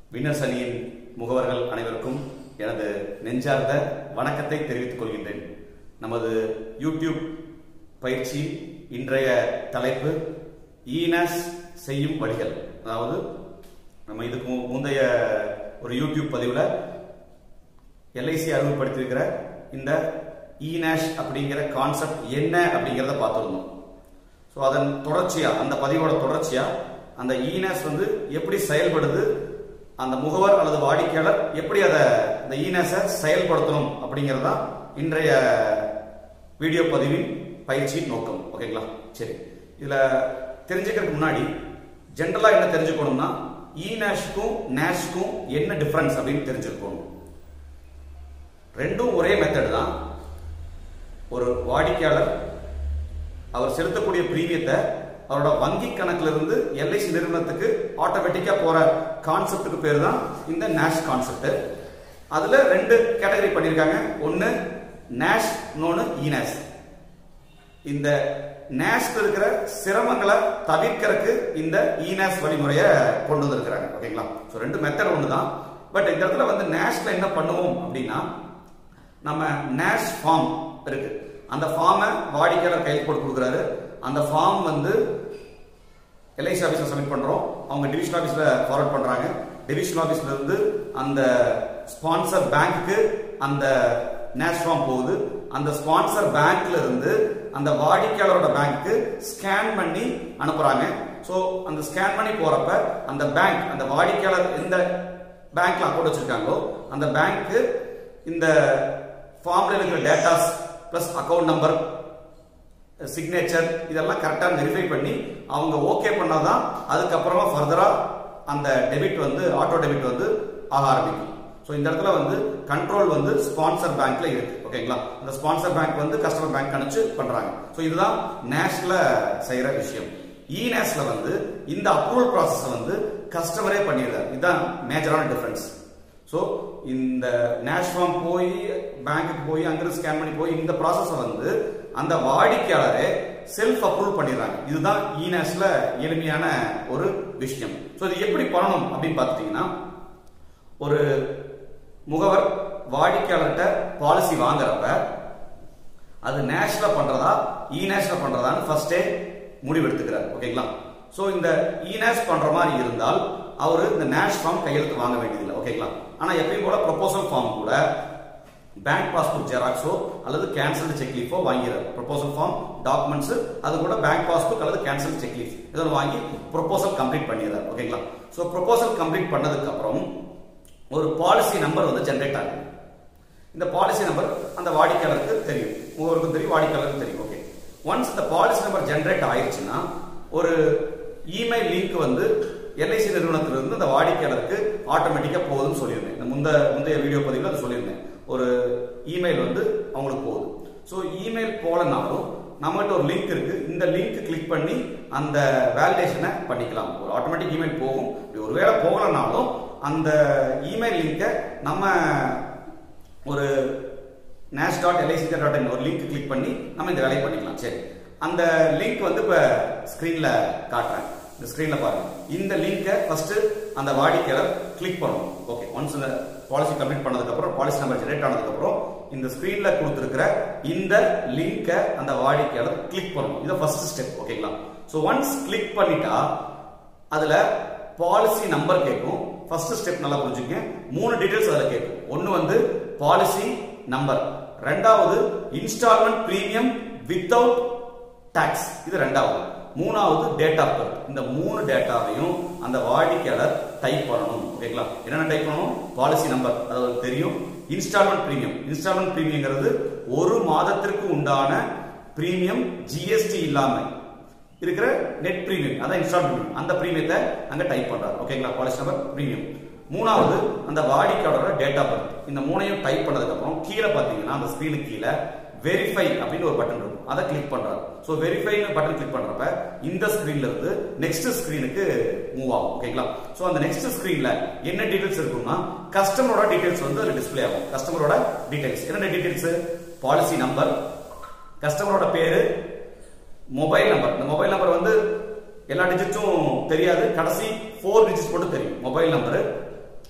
Winner சனியின் முகவர்கள் அனைவருக்கும் எனது நெஞ்சார்ந்த வணக்கத்தை தெரிவித்துக் கொள்கின்றேன் நமது யூடியூப் பயிற்சி இன்றைய தலைப்பு ஈனஸ் செய்யும் வழிகள் அதாவது நம்ம இதுக்கு மு- முந்தைய ஒரு யூடியூப் பதிவில் எல்ஐசி அறிமுகப்படுத்தியிருக்கிற இந்த இநேஷ் அப்படிங்கிற கான்செப்ட் என்ன அப்படிங்கிறத பார்த்துருந்தோம் ஸோ அதன் தொடர்ச்சியா அந்த பதிவோட தொடர்ச்சியா அந்த இநேஷ் வந்து எப்படி செயல்படுது அந்த முகவர் அல்லது வாடிக்கையாளர் எப்படி அதை இந்த இநேஷை செயல்படுத்தணும் அப்படிங்கிறதா இன்றைய வீடியோ பதிவின் பயிற்சியின் நோக்கம் ஓகேங்களா சரி இதுல தெரிஞ்சுக்கிறதுக்கு முன்னாடி ஜென்ரலா என்ன தெரிஞ்சுக்கணும்னா இநேஷ்க்கும் நேஷ்க்கும் என்ன டிஃபரன்ஸ் அப்படின்னு தெரிஞ்சுக்கணும் ரெண்டும் ஒரே மெத்தட் தான் ஒரு வாடிக்கையாளர் அவர் செலுத்தக்கூடிய பிரீமியத்தை அவரோட வங்கி கணக்குல இருந்து எல்ஐசி நிறுவனத்துக்கு ஆட்டோமேட்டிக்கா போற கான்செப்டுக்கு பேர் தான் இந்த நேஷ் கான்செப்ட் அதுல ரெண்டு கேட்டகரி பண்ணிருக்காங்க ஒன்னு நேஷ் இன்னொன்னு இநேஷ் இந்த நேஷ்ல இருக்கிற சிரமங்களை தவிர்க்கறதுக்கு இந்த இநேஷ் வழிமுறையை கொண்டு வந்திருக்கிறாங்க ஓகேங்களா ஸோ ரெண்டு மெத்தட் ஒன்று தான் பட் இந்த இடத்துல வந்து நேஷ்ல என்ன பண்ணுவோம் அப்படின்னா நம்ம நேஷ் ஃபார்ம் இருக்கு அந்த ஃபார்மை வாடிக்கையாளர் கையில் போட்டு கொடுக்குறாரு அந்த ஃபார்ம் வந்து எல்ஐசி ஆஃபீஸில் சப்மிட் பண்ணுறோம் அவங்க டிவிஷன் ஆஃபீஸில் ஃபார்வர்ட் பண்ணுறாங்க டிவிஷன் ஆஃபீஸ்ல இருந்து அந்த ஸ்பான்சர் பேங்க்குக்கு அந்த நேஷ் ஃபார்ம் போகுது அந்த ஸ்பான்சர் பேங்க்ல இருந்து அந்த வாடிக்கையாளரோட பேங்க்கு ஸ்கேன் பண்ணி அனுப்புறாங்க ஸோ அந்த ஸ்கேன் பண்ணி போறப்ப அந்த பேங்க் அந்த வாடிக்கையாளர் எந்த பேங்க்ல அக்கௌண்ட் வச்சிருக்காங்களோ அந்த பேங்க்கு இந்த ஃபார்ம்ல இருக்கிற datas plus account number signature இதெல்லாம் கரெக்டாக வெரிஃபை பண்ணி அவங்க ஓகே பண்ணாதான் அதுக்கப்புறமா ஃபர்தரா அந்த டெபிட் வந்து ஆட்டோ டெபிட் வந்து ஆக ஆரம்பிக்கும் ஸோ இந்த இடத்துல வந்து கண்ட்ரோல் வந்து ஸ்பான்சர் பேங்க்ல இருக்கு ஓகேங்களா இந்த ஸ்பான்சர் பேங்க் வந்து கஸ்டமர் பேங்க் அனுப்பிச்சு பண்றாங்க ஸோ இதுதான் நேஷ்ல செய்யற விஷயம் இ நேஷ்ல வந்து இந்த அப்ரூவல் ப்ராசஸ் வந்து கஸ்டமரே பண்ணிடுறாரு இதுதான் மேஜரான டிஃபரன்ஸ் ஸோ இந்த நேஷ் ஃபார்ம் போய் பேங்க்குக்கு போய் அங்கிருந்து ஸ்கேன் பண்ணி போய் இந்த ப்ராசஸை வந்து அந்த வாடிக்கையாளரே செல்ஃப் அப்ரூவ் பண்ணிடுறாங்க இதுதான் இநேஷ்ல எளிமையான ஒரு விஷயம் ஸோ இது எப்படி பண்ணணும் அப்படின்னு பார்த்துட்டீங்கன்னா ஒரு முகவர் வாடிக்கையாளர்கிட்ட பாலிசி வாங்குறப்ப அது நேஷ்ல பண்றதா இநேஷ்ல பண்றதான்னு ஃபர்ஸ்டே முடிவெடுத்துக்கிறார் ஓகேங்களா சோ இந்த இநேஷ் பண்ற மாதிரி இருந்தால் அவர் இந்த நேஷ் ஃபார்ம் கையெழுத்து வாங்க வேண்டியதில்லை ஓகேங்களா ஆனா எப்பயும் போல ப்ரொபோசல் ஃபார்ம் கூட பேங்க் பாஸ்புக் ஜெராக்ஸோ அல்லது கேன்சல்டு செக் லீஃபோ வாங்கிறார் ப்ரொபோசல் ஃபார்ம் டாக்குமெண்ட்ஸ் அது கூட பேங்க் பாஸ்புக் அல்லது கேன்சல் செக் லீஃப் இதெல்லாம் வாங்கி ப்ரொபோசல் கம்ப்ளீட் பண்ணிடுறார் ஓகேங்களா ஸோ ப்ரொபோசல் கம்ப்ளீட் பண்ணதுக்கு அப்புறம் ஒரு பாலிசி நம்பர் வந்து ஜென்ரேட் ஆகும் இந்த பாலிசி நம்பர் அந்த வாடிக்கையாளருக்கு தெரியும் ஒவ்வொருக்கும் தெரியும் வாடிக்கையாளருக்கு தெரியும் ஓகே ஒன்ஸ் இந்த பாலிசி நம்பர் ஜென்ரேட் ஆயிடுச்சுன்னா ஒரு இமெயில் லிங்க் வந்து எல்ஐசி நிறுவனத்திலிருந்து அந்த வாடிக்கையாளருக்கு ஆட்டோமேட்டிக்கா போகுதுன்னு சொல்லியிருந்தேன் இந்த முந்த முந்தைய வீடியோ பதிவில் அதை சொல்லியிருந்தேன் ஒரு இமெயில் வந்து அவங்களுக்கு போகுது ஸோ இமெயில் போலனாலும் நம்மகிட்ட ஒரு லிங்க் இருக்கு இந்த லிங்க் கிளிக் பண்ணி அந்த வேலிடேஷனை பண்ணிக்கலாம் ஒரு ஆட்டோமேட்டிக் இமெயில் போகும் இப்படி ஒருவேளை போகலனாலும் அந்த இமெயில் லிங்கை நம்ம ஒரு NACH dot LIC dot in ஒரு லிங்க் கிளிக் பண்ணி நம்ம இந்த வேலையை பண்ணிக்கலாம் சரி அந்த லிங்க் வந்து இப்போ ஸ்க்ரீனில் காட்டுறேன் இந்த ஸ்க்ரீனில் பாருங்க இந்த லிங்கை ஃபர்ஸ்ட் அந்த வாடிக்கையாளர் கிளிக் பண்ணணும் ஓகே ஒன்ஸ் இந்த பாலிசி கம்ப்ளீட் பண்ணதுக்கப்புறம் பாலிசி நம்பர் ஜெனரேட் ஆனதுக்கப்புறம் இந்த ஸ்க்ரீனில் கொடுத்துருக்கிற இந்த லிங்கை அந்த வாடிக்கையாளர் கிளிக் பண்ணணும் இது ஃபர்ஸ்ட் ஸ்டெப் ஓகேங்களா ஸோ ஒன்ஸ் கிளிக் பண்ணிட்டா அதுல பாலிசி நம்பர் கேட்கும் ஃபர்ஸ்ட் ஸ்டெப் நல்லா புரிஞ்சுக்கங்க மூணு டீடைல்ஸ் அதுல கேட்கும் ஒன்னு வந்து பாலிசி நம்பர் ரெண்டாவது இன்ஸ்டால்மெண்ட் பிரீமியம் வித்தவுட் டாக்ஸ் இது ரெண்டாவது மூணாவது டேட் ஆஃப் பர்த் இந்த மூணு டேட்டாவையும் அந்த வாடிக்கையாளர் டைப் பண்ணணும் ஓகேங்களா என்னென்ன டைப் பண்ணணும் பாலிசி நம்பர் அது அவருக்கு தெரியும் இன்ஸ்டால்மெண்ட் பிரீமியம் இன்ஸ்டால்மெண்ட் பிரீமியங்கிறது ஒரு மாதத்திற்கு உண்டான பிரீமியம் ஜிஎஸ்டி இல்லாம இருக்கிற நெட் பிரீமியம் அதான் இன்ஸ்டால் பிரீமியம் அந்த பிரீமியத்தை அங்க டைப் பண்றாரு ஓகேங்களா பாலிசி நம்பர் பிரீமியம் மூணாவது அந்த வாடிக்கையாளரோட டேட் ஆஃப் பர்த் இந்த மூணையும் டைப் பண்ணதுக்கு அப்புறம் கீழே பாத்தீங்கன்னா அந்த ஸ்கிரீனுக்கு கீழே வெரிஃபை அப்படின்னு ஒரு பட்டன் இருக்கும் அதை கிளிக் பண்றாரு ஸோ வெரிஃபைன்னு பட்டன் கிளிக் பண்றப்ப இந்த ஸ்கிரீன்ல இருந்து நெக்ஸ்ட் ஸ்கிரீனுக்கு மூவ் ஆகும் ஓகேங்களா ஸோ அந்த நெக்ஸ்ட் ஸ்கிரீன்ல என்ன டீடைல்ஸ் இருக்கும்னா கஸ்டமரோட டீடைல்ஸ் வந்து அதுல டிஸ்ப்ளே ஆகும் கஸ்டமரோட டீடைல்ஸ் என்னென்ன டீடைல்ஸ் பாலிசி நம்பர் கஸ்டமரோட பேரு மொபைல் நம்பர் இந்த மொபைல் நம்பர் வந்து எல்லா டிஜிட்ஸும் தெரியாது கடைசி ஃபோர் டிஜிட்ஸ் மட்டும் தெரியும் மொபைல் நம்பர்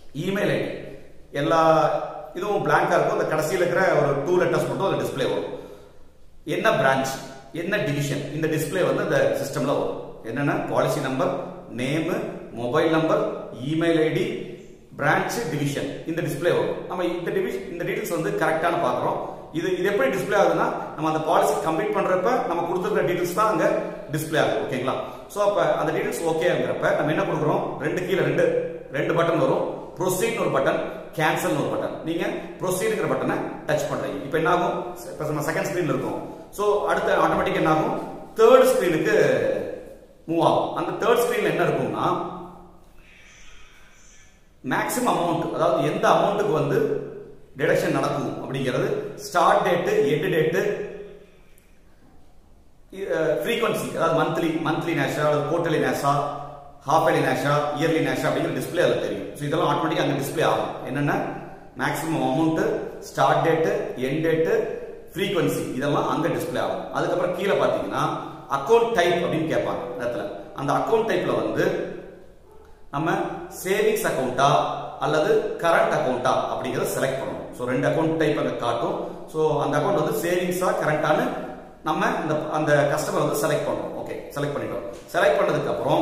இமெயில் ஐடி எல்லா இதுவும் பிளாங்கா இருக்கும் அந்த கடைசியில் இருக்கிற ஒரு டூ லெட்டர்ஸ் மட்டும் அந்த டிஸ்ப்ளே வரும் என்ன பிரான்ச் என்ன டிவிஷன் இந்த டிஸ்ப்ளே வந்து இந்த சிஸ்டம்ல வரும் என்னன்னா policy number name mobile number email ID branch division இந்த டிஸ்ப்ளே வரும் நம்ம இந்த டிவிஷன் இந்த டீடைல்ஸ் வந்து கரெக்டான பார்க்குறோம் இது இது எப்படி டிஸ்ப்ளே ஆகுதுன்னா நம்ம அந்த பாலிசி கம்ப்ளீட் பண்றப்ப நம்ம கொடுத்துருக்க டீடைல்ஸ் தான் அங்க டிஸ்ப்ளே ஆகுது ஓகேங்களா ஸோ அப்ப அந்த டீடைல்ஸ் ஓகேங்கிறப்ப நம்ம என்ன கொடுக்குறோம் ரெண்டு கீழே ரெண்டு ரெண்டு பட்டன் வரும் ப்ரொசீட் ஒரு பட்டன் கேன்சல் ஒரு பட்டன் நீங்க ப்ரொசீடுங்கிற பட்டனை டச் பண்றீங்க இப்போ என்ன ஆகும் இப்போ நம்ம செகண்ட் ஸ்கிரீன்ல இருக்கோம் ஸோ அடுத்த ஆட்டோமேட்டிக் என்ன ஆகும் தேர்ட் ஸ்கிரீனுக்கு மூவ் ஆகும் அந்த தேர்ட் ஸ்கிரீன்ல என்ன இருக்கும்னா மேக்ஸிமம் அமௌண்ட் அதாவது எந்த அமௌண்ட்டுக்கு வந்து டிடக்ஷன் நடக்கும் அப்படிங்கிறது ஸ்டார்ட் டேட்டு எட்டு டேட்டு ஃப்ரீக்வன்சி அதாவது மந்த்லி மந்த்லி நேஷா அல்லது குவார்டர்லி நேஷா ஹாஃப் இயர்லி நேஷா இயர்லி நேஷா அப்படிங்கிற டிஸ்பிளே அதில் தெரியும் ஸோ இதெல்லாம் ஆட்டோமேட்டிக்காக அங்கே டிஸ்பிளே ஆகும் என்னென்ன maximum amount start date end date frequency இதெல்லாம் அங்கே டிஸ்பிளே ஆகும் அதுக்கப்புறம் கீழே பார்த்தீங்கன்னா அக்கௌண்ட் டைப் அப்படின்னு கேட்பாங்க இடத்துல அந்த அக்கௌண்ட் டைப்ல வந்து நம்ம சேவிங்ஸ் அக்கௌண்ட்டா அல்லது கரண்ட் அக்கௌண்ட்டா அப்படிங்கறத செலக்ட் பண்ணணும் ஸோ ரெண்டு அக்கௌண்ட் டைப் அங்க காட்டும் ஸோ அந்த அக்கௌண்ட் வந்து சேவிங்ஸா கரண்டானு நம்ம இந்த அந்த கஸ்டமர் வந்து செலக்ட் பண்ணணும் ஓகே செலக்ட் பண்ணிட்டோம் செலக்ட் பண்ணதுக்கு அப்புறம்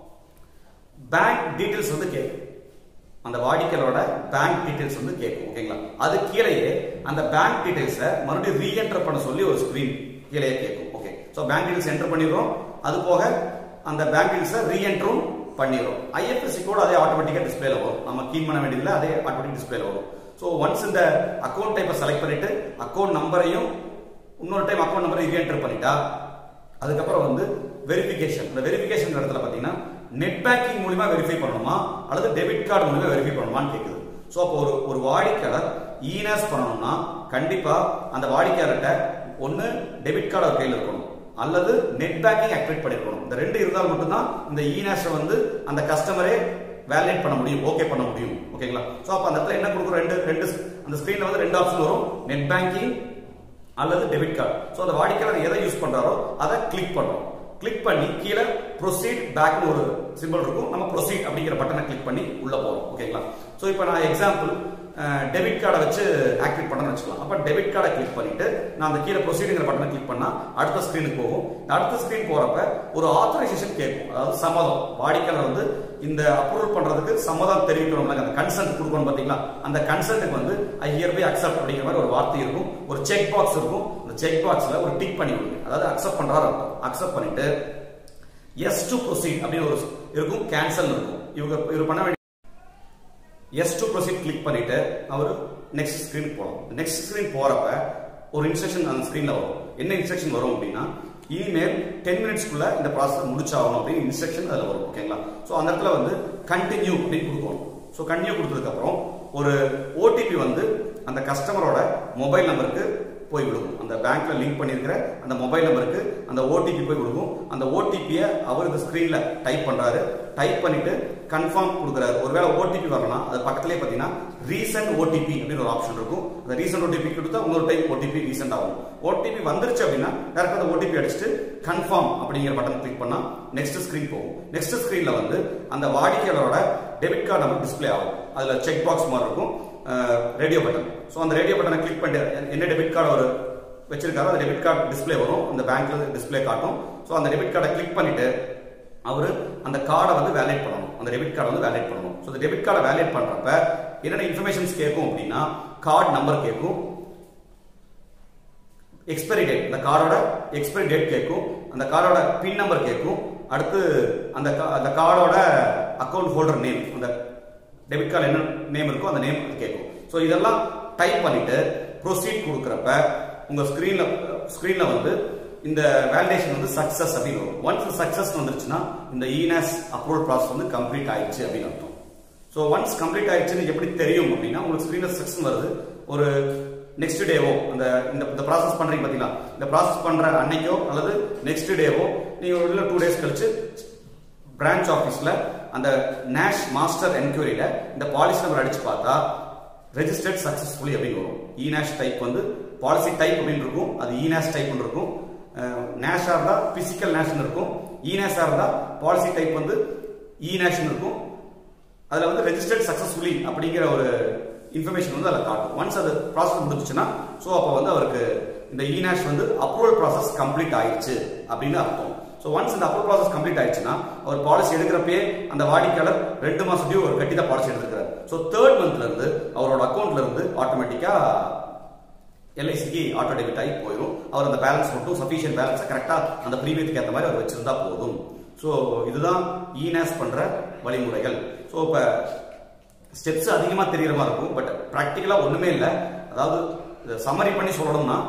பேங்க் டீடைல்ஸ் வந்து கேட்கும் அந்த வாடிக்கையாளரோட பேங்க் டீடைல்ஸ் வந்து கேட்கும் ஓகேங்களா அது கீழேயே அந்த பேங்க் டீடைல்ஸை மறுபடியும் ரீஎன்டர் பண்ண சொல்லி ஒரு ஸ்கிரீன் கீழே கேட்கும் okay so bank details enter பண்ணிடுறோம் அது போக அந்த பேங்க் டீடைல்ஸை ரீஎன்டரும் பண்ணிடுறோம் ஐஎஃப்எஸ்சி கூட அதே ஆட்டோமேட்டிக்காக டிஸ்பிளேல வரும் நம்ம கீன் பண்ண வேண்டியதில்லை அதே ஆட்டோமேட்டிக் டிஸ்பிளேல வரும் ஸோ ஒன்ஸ் இந்த அக்கௌண்ட் டைப்பை செலக்ட் பண்ணிட்டு அக்கௌண்ட் நம்பரையும் இன்னொரு டைம் அக்கௌண்ட் நம்பரை ரீஎன்டர் பண்ணிட்டா அதுக்கப்புறம் வந்து வெரிஃபிகேஷன் இந்த வெரிஃபிகேஷன் இடத்துல பார்த்தீங்கன்னா நெட் பேங்கிங் மூலியமா வெரிஃபை பண்ணணுமா அல்லது டெபிட் கார்டு மூலியமா வெரிஃபை பண்ணணுமான்னு கேட்குது ஸோ அப்போ ஒரு ஒரு வாடிக்கையாளர் இனாஸ் பண்ணணும்னா கண்டிப்பா அந்த வாடிக்கையாளர்கிட்ட ஒன்று டெபிட் கார்டு அவர் கையில் இருக்கணும் அல்லது நெட் பேங்கிங் ஆக்டிவேட் பண்ணிருக்கணும் இந்த ரெண்டு இருந்தால் மட்டும்தான் இந்த இனாஸை வந்து அந்த கஸ்டமரே வேலிடேட் பண்ண முடியும் ஓகே பண்ண முடியும் ஓகேங்களா ஸோ அப்போ அந்த இடத்துல என்ன கொடுக்குறோம் ரெண்டு ரெண்டு அந்த ஸ்க்ரீனில் வந்து ரெண்டு ஆப்ஷன் வரும் நெட் பேங்கிங் அல்லது டெபிட் கார்டு ஸோ அந்த வாடிக்கையாளர் எதை யூஸ் பண்றாரோ அதை கிளிக் பண்றோம் கிளிக் பண்ணி கீழே ப்ரொசீட் பேக்னு ஒரு சிம்பிள் இருக்கும் நம்ம ப்ரொசீட் அப்படிங்கிற பட்டனை கிளிக் பண்ணி உள்ள போறோம் ஓகேங்களா ஸோ இப்போ நான் எக்ஸாம்பிள் டெபிட் கார்டை வச்சு ஆக்டிவேட் பண்ணணும்னு வச்சுக்கலாம் அப்போ டெபிட் கார்டை கிளிக் பண்ணிட்டு நான் அந்த கீழே ப்ரொசீடுங்கிற பட்டனை கிளிக் பண்ணா அடுத்த ஸ்க்ரீனுக்கு போகும் அடுத்த ஸ்க்ரீன் போறப்ப ஒரு ஆத்தரைசேஷன் கேட்கும் அதாவது சம்மதம் வாடிக்கையாளர் வந்து இந்த அப்ரூவல் பண்றதுக்கு சம்மதம் தெரிவிக்கணும்ல அந்த கன்சென்ட் கொடுக்கணும் பாத்தீங்களா அந்த கன்சென்ட்டுக்கு வந்து ஐ ஹியர் பை அக்செப்ட் அப்படிங்கிற மாதிரி ஒரு வார்த்தை இருக்கும் ஒரு செக் பாக்ஸ் இருக்கும் அந்த செக் பாக்ஸ்ல ஒரு டிக் பண்ணி விடுங்க அதாவது அக்செப்ட் பண்றாரு அக்செப்ட் பண்ணிட்டு எஸ் டு ப்ரொசீட் அப்படின்னு ஒரு இருக்கும் கேன்சல் இருக்கும் இவங்க இவர் பண்ண வேண்டிய எஸ் டு ப்ரொசீட் கிளிக் பண்ணிட்டு அவர் நெக்ஸ்ட் ஸ்கிரீனுக்கு போகலாம் நெக்ஸ்ட் ஸ்கிரீன் போறப்ப ஒரு இன்ஸ்ட்ரக்ஷன் அந்த ஸ்கிரீன்ல வரும் என்ன இன்ஸ்ட்ரக்ஷன் வரும் அப்படின்னா இனிமேல் டென் மினிட்ஸ்க்குள்ள இந்த ப்ராசஸ் முடிச்சாகணும் அப்படின்னு இன்ஸ்ட்ரக்ஷன் அதில் வரும் ஓகேங்களா ஸோ அந்த இடத்துல வந்து கண்டினியூ அப்படின்னு கொடுக்கணும் ஸோ கண்டினியூ கொடுத்ததுக்கு அப்புறம் ஒரு ஓடிபி வந்து அந்த கஸ்டமரோட மொபைல் நம்பருக்கு போய் விழுகும் அந்த பேங்க்ல லிங்க் பண்ணியிருக்கிற அந்த மொபைல் நம்பருக்கு அந்த ஓடிபி போய் விழுகும் அந்த ஓடிபியை அவர் இந்த ஸ்கிரீன்ல டைப் பண்றாரு டைப் பண்ணிட்டு கன்ஃபார்ம் கொடுக்குறாரு ஒருவேளை ஓடிபி வரலாம் அது பக்கத்துலேயே பார்த்தீங்கன்னா ரீசெண்ட் ஓடிபி அப்படின்னு ஒரு ஆப்ஷன் இருக்கும் அந்த ரீசெண்ட் ஓடிபி கொடுத்தா இன்னொரு டைம் ஓடிபி ரீசெண்ட் ஆகும் ஓடிபி வந்துருச்சு அப்படின்னா டேரக்ட் அந்த ஓடிபி அடிச்சுட்டு கன்ஃபார்ம் அப்படிங்கிற பட்டன் கிளிக் பண்ணா நெக்ஸ்ட் ஸ்கிரீன் போகும் நெக்ஸ்ட் ஸ்கிரீன்ல வந்து அந்த வாடிக்கையாளரோட டெபிட் கார்டு நமக்கு டிஸ்பிளே ஆகும் அதுல செக் பாக்ஸ் மாதிரி இருக்கும் ரேடியோ பட்டன் ஸோ அந்த ரேடியோ பட்டனை கிளிக் பண்ணிட்டு என்ன டெபிட் கார்டு அவர் வச்சிருக்காரோ அந்த டெபிட் கார்டு டிஸ்பிளே வரும் அந்த பேங்க்ல டிஸ்பிளே காட்டும் ஸோ அந்த டெபிட் கார்டை கிளிக் பண்ணிட்டு அவர் அந்த கார்டை வந்து வேலிட் பண்ணணும் அந்த டெபிட் கார்டை வந்து வேலிட் பண்ணணும் ஸோ அந்த டெபிட் கார்டை வேலிட் பண்றப்ப என்னென்ன இன்ஃபர்மேஷன்ஸ் கேட்கும் அப்படின்னா கார்டு நம்பர் கேட்கும் எக்ஸ்பைரி டேட் அந்த கார்டோட எக்ஸ்பைரி டேட் கேட்கும் அந்த கார்டோட பின் நம்பர் கேட்கும் அடுத்து அந்த அந்த கார்டோட அக்கௌண்ட் ஹோல்டர் நேம் அந்த டெபிட் கார்டு என்ன நேம் இருக்கோ அந்த நேம் கேட்கும் ஸோ இதெல்லாம் டைப் பண்ணிட்டு ப்ரொசீட் கொடுக்குறப்ப உங்க ஸ்கிரீன்ல ஸ்கிரீன்ல வந்து இந்த வேலிடேஷன் வந்து சக்சஸ் அப்படின்னு வரும் ஒன்ஸ் சக்சஸ் வந்துருச்சுன்னா இந்த இனாஸ் அப்ரூவல் ப்ராசஸ் வந்து கம்ப்ளீட் ஆயிடுச்சு அப்படின்னு அர்த்தம் ஸோ ஒன்ஸ் கம்ப்ளீட் ஆயிடுச்சுன்னு எப்படி தெரியும் அப்படின்னா உங்களுக்கு ஸ்கிரீன்ல சக்சஸ் வருது ஒரு நெக்ஸ்ட் டேவோ அந்த இந்த இந்த ப்ராசஸ் பண்றீங்க பார்த்தீங்களா இந்த ப்ராசஸ் பண்ற அன்னைக்கோ அல்லது நெக்ஸ்ட் டேவோ நீங்க ஒரு டூ டேஸ் கழிச்சு பிரான்ச் ஆஃபீஸ்ல அந்த நேஷ் மாஸ்டர் என்கொயரியில இந்த பாலிசி நம்பர் அடிச்சு பார்த்தா ரெஜிஸ்டர்ட் சக்சஸ்ஃபுல்லி அப்படின்னு வரும் இநாஷ் டைப் வந்து பாலிசி டைப் அப்படின்னு இருக்கும் அது இநாஷ் டைப் இருக்கும் நேஷா இருந்தா பிசிக்கல் நேஷன் இருக்கும் இநாஷா இருந்தா பாலிசி டைப் வந்து இநாஷன் இருக்கும் அதுல வந்து ரெஜிஸ்டர்ட் சக்சஸ்ஃபுல்லி அப்படிங்கிற ஒரு இன்ஃபர்மேஷன் வந்து அதில் காட்டும் ஒன்ஸ் அது ப்ராசஸ் முடிஞ்சுச்சுன்னா ஸோ அப்போ வந்து அவருக்கு இந்த இனாஷ் வந்து அப்ரூவல் ப்ராசஸ் கம்ப்ளீட் ஆயிடுச்சு அப்படின்னு அர்த்தம் ஸோ ஒன்ஸ் இந்த அப்ரூவல் ப்ராசஸ் கம்ப்ளீட் ஆயிடுச்சுன்னா அவர் பாலிசி எடுக்கிறப்பயே அந்த வாடிக்கையாளர் ரெண்டு மாசம் டியூ ஒரு கட்டி தான் பாலிசி எடுத்துக்கிறார் ஸோ தேர்ட் மந்த்ல இருந்து அவரோட அக்கௌண்ட்ல இருந்து ஆட்டோமேட்டிக்கா எல்ஐசிக்கு ஆட்டோ டெபிட் ஆகி போயிடும் அவர் அந்த பேலன்ஸ் மட்டும் சஃபிஷியன்ட் பேலன்ஸ் கரெக்டாக அந்த ப்ரீமியத்துக்கு ஏற்ற மாதிரி அவர் வச்சிருந்தா போதும் ஸோ இதுதான் இனாஸ் பண்ற வழிமுறைகள் ஸோ இப்போ ஸ்டெப்ஸ் அதிகமாக தெரிகிற மாதிரி இருக்கும் பட் ப்ராக்டிக்கலாக ஒன்றுமே இல்லை அதாவது சம்மரி பண்ணி சொல்லணும்னா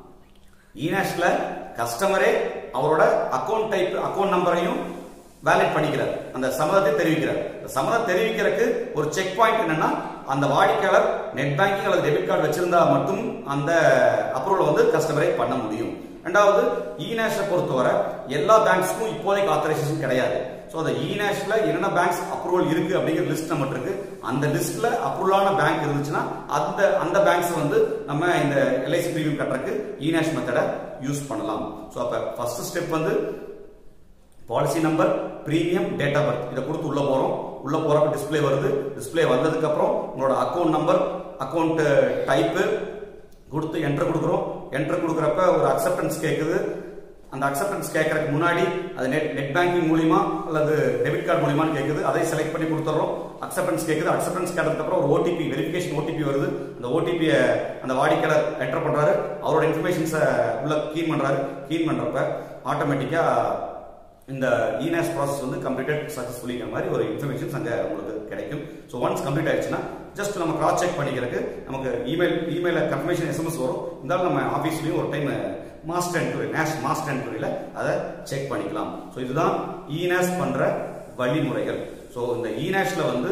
இனாஷ்ல கஸ்டமரே அவரோட அக்கௌண்ட் டைப் அக்கௌண்ட் நம்பரையும் வேலிட் பண்ணிக்கிறார் அந்த சம்மதத்தை தெரிவிக்கிறார் இந்த சம்மதம் தெரிவிக்கிறதுக்கு ஒரு செக் பாயிண்ட் என்னன்னா அந்த வாடிக்கையாளர் நெட் பேங்கிங் அல்லது டெபிட் கார்டு வச்சிருந்தா மட்டும் அந்த அப்ரூவல் வந்து கஸ்டமரே பண்ண முடியும் ரெண்டாவது இநேஷை பொறுத்தவரை எல்லா பேங்க்ஸ்க்கும் இப்போதைக்கு ஆத்தரைசேஷன் கிடையாது ஸோ அந்த இநேஷ்ல என்னென்ன பேங்க்ஸ் அப்ரூவல் இருக்கு அப்படிங்கிற லிஸ்ட் நம்மகிட்ட இருக்கு அந்த லிஸ்ட்ல அப்ரூவலான பேங்க் இருந்துச்சுன்னா அந்த அந்த பேங்க்ஸ் வந்து நம்ம இந்த எல்ஐசி பிரீமியம் கட்டுறதுக்கு இநேஷ் மெத்தடை யூஸ் பண்ணலாம் ஸோ அப்போ ஃபர்ஸ்ட் ஸ்டெப் வந்து policy number premium date of birth இதை கொடுத்து உள்ள போறோம் உள்ள போறப்ப டிஸ்ப்ளே வருது டிஸ்ப்ளே வந்ததுக்கு அப்புறம் உங்களோட அக்கௌண்ட் நம்பர் அக்கௌண்ட் டைப்பு கொடுத்து என்டர் கொடுக்குறோம் என்டர் கொடுக்குறப்ப ஒரு அக்செப்டன்ஸ் கேட்குது அந்த அக்செப்டன்ஸ் கேட்கறதுக்கு முன்னாடி அது நெட் நெட் பேங்கிங் மூலியமா அல்லது டெபிட் கார்டு மூலியமான்னு கேட்குது அதை செலக்ட் பண்ணி கொடுத்துறோம் அக்செப்டன்ஸ் கேட்குது அக்செப்டன்ஸ் கேட்டதுக்கு அப்புறம் ஒரு ஓடிபி வெரிஃபிகேஷன் ஓடிபி வருது அந்த ஓடிபியை அந்த வாடிக்கையாளர் என்டர் பண்றாரு அவரோட இன்ஃபர்மேஷன்ஸை உள்ள கீன் பண்றாரு கீன் பண்றப்ப ஆட்டோமேட்டிக்கா இந்த இனாஸ் ப்ராசஸ் வந்து கம்ப்ளீட்டட் சக்ஸஸ்ஃபுல்லிங்கிற மாதிரி ஒரு இன்ஃபர்மேஷன்ஸ் அங்கே உங்களுக்கு கிடைக்கும் ஸோ ஒன்ஸ் கம்ப்ளீட் ஆயிடுச்சுன்னா ஜஸ்ட் நம்ம கிராஸ் செக் பண்ணிக்கிறதுக்கு நமக்கு இமெயில் இமெயில கன்ஃபர்மேஷன் எஸ்எம்எஸ் வரும் இருந்தாலும் நம்ம ஆஃபீஸ்லையும் ஒரு time master entry NACH master என்ட்ரியில் அதை செக் பண்ணிக்கலாம் ஸோ இதுதான் இனாஸ் பண்ற வழிமுறைகள் ஸோ இந்த இனாஷ்ல வந்து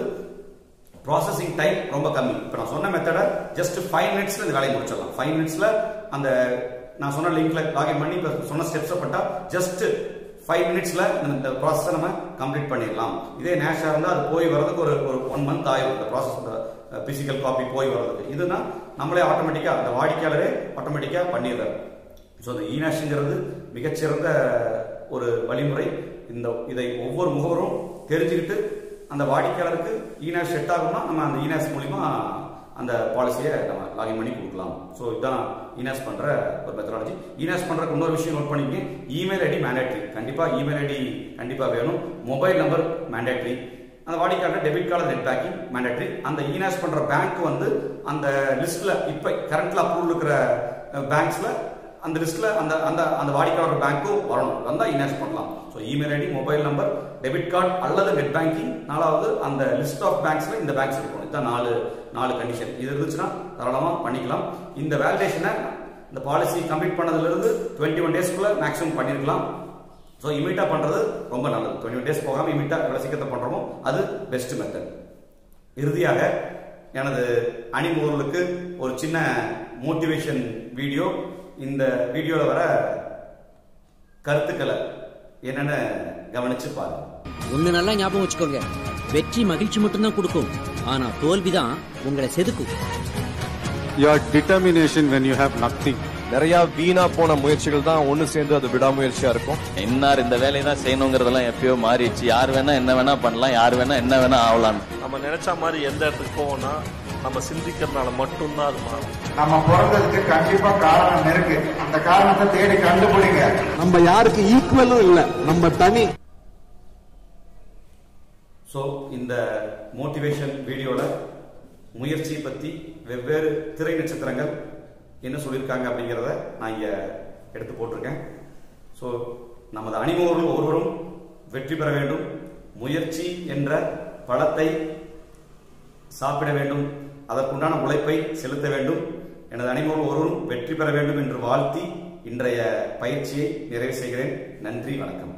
ப்ராசஸிங் டைம் ரொம்ப கம்மி இப்போ நான் சொன்ன மெத்தடை ஜஸ்ட் ஃபைவ் மினிட்ஸ்ல இந்த வேலையை முடிச்சிடலாம் ஃபைவ் மினிட்ஸ்ல அந்த நான் சொன்ன லிங்க்ல லாகின் பண்ணி இப்போ சொன்ன ஸ்டெப்ஸை பட்டா ஜஸ்ட் ஃபைவ் மினிட்ஸ்ல இந்த ப்ராசஸை நம்ம கம்ப்ளீட் பண்ணிடலாம் இதே நேஷா இருந்தால் அது போய் வரதுக்கு ஒரு ஒரு ஒன் மந்த் ஆயிரும் இந்த ப்ராசஸ் பிசிக்கல் காப்பி போய் வர்றதுக்கு இதுனா நம்மளே ஆட்டோமேட்டிக்கா அந்த வாடிக்கையாளரே ஆட்டோமேட்டிக்கா பண்ணிடுறாரு ஸோ இந்த ஈனாஷுங்கிறது மிகச்சிறந்த ஒரு வழிமுறை இந்த இதை ஒவ்வொரு முகவரும் தெரிஞ்சுக்கிட்டு அந்த வாடிக்கையாளருக்கு ஈனாஷ் செட் ஆகும்னா நம்ம அந்த ஈனாஷ் மூலிமா அந்த பாலிசியை நம்ம லாகின் பண்ணி கொடுக்கலாம் ஸோ இதுதான் இனாஸ் பண்ற ஒரு மெத்தடாலஜி இனாஸ் பண்றதுக்கு இன்னொரு விஷயம் நோட் பண்ணிக்கங்க இமெயில் ஐடி மேண்டேட்ரி கண்டிப்பா இமெயில் ஐடி கண்டிப்பா வேணும் மொபைல் நம்பர் மேண்டேட்ரி அந்த வாடிக்கையாளர் debit card net banking mandatory அந்த இனாஸ் பண்ற பேங்க் வந்து அந்த லிஸ்ட்ல இப்ப கரண்ட்ல அப்ரூவல் இருக்கிற பேங்க்ஸ்ல அந்த லிஸ்ட்ல அந்த அந்த அந்த வாடிக்கையாளர் பேங்க்கும் வரணும் வந்தா இன்வெஸ்ட் பண்ணலாம் so email ID mobile number debit card அல்லது நெட் பேங்கிங் நாலாவது அந்த லிஸ்ட் ஆஃப் பேங்க்ஸ்ல இந்த பேங்க்ஸ் இருக்கணும் இதுதான் நாலு நாலு கண்டிஷன் இது இருந்துச்சுன்னா தாராளமாக பண்ணிக்கலாம் இந்த வேலிடேஷனை இந்த பாலிசி கம்ப்ளீட் பண்ணதுல இருந்து டுவெண்ட்டி ஒன் டேஸ்க்குள்ள மேக்ஸிமம் பண்ணிருக்கலாம் ஸோ இமீட்டா பண்றது ரொம்ப நல்லது டுவெண்ட்டி ஒன் டேஸ் போகாம இமீட்டா எவ்வளவு சீக்கிரத்தை பண்றோமோ அது பெஸ்ட் மெத்தட் இறுதியாக எனது அணிமுகர்களுக்கு ஒரு சின்ன மோட்டிவேஷன் வீடியோ இந்த வீடியோவில் வர கருத்துக்களை என்னன்னு கவனிச்சு பாருங்க ஒண்ணு நல்லா ஞாபகம் வச்சுக்கோங்க வெற்றி மகிழ்ச்சி மட்டும்தான் கொடுக்கும் ஆனா தோல்விதான் உங்களை செதுக்கும் your determination when you have nothing. நிறைய வீணா போன முயற்சிகள் தான் ஒண்ணு சேர்ந்து அது விடாமுயற்சியா இருக்கும் இன்னார் இந்த வேலையை தான் செய்யணுங்கிறதெல்லாம் எப்பயோ மாறிடுச்சு யார் வேணா என்ன வேணா பண்ணலாம் யார் வேணா என்ன வேணா ஆகலாம் நம்ம நினைச்ச மாதிரி எந்த இடத்துக்கு போவோம்னா நம்ம சிந்திக்கிறதுனால மட்டும்தான் அது மாறும் நம்ம பிறந்ததுக்கு கண்டிப்பா காரணம் இருக்கு அந்த காரணத்தை தேடி கண்டுபிடிங்க நம்ம யாருக்கு ஈக்குவலும் இல்ல நம்ம தனி ஸோ இந்த மோட்டிவேஷன் வீடியோவில் முயற்சியை பற்றி வெவ்வேறு திரை நட்சத்திரங்கள் என்ன சொல்லியிருக்காங்க அப்படிங்கிறத நான் இங்கே எடுத்து போட்டிருக்கேன் ஸோ நமது அணிமுகர்கள் ஒருவரும் வெற்றி பெற வேண்டும் முயற்சி என்ற பழத்தை சாப்பிட வேண்டும் அதற்குண்டான உழைப்பை செலுத்த வேண்டும் எனது அணிமுகர்கள் ஒருவரும் வெற்றி பெற வேண்டும் என்று வாழ்த்தி இன்றைய பயிற்சியை நிறைவு செய்கிறேன் நன்றி வணக்கம்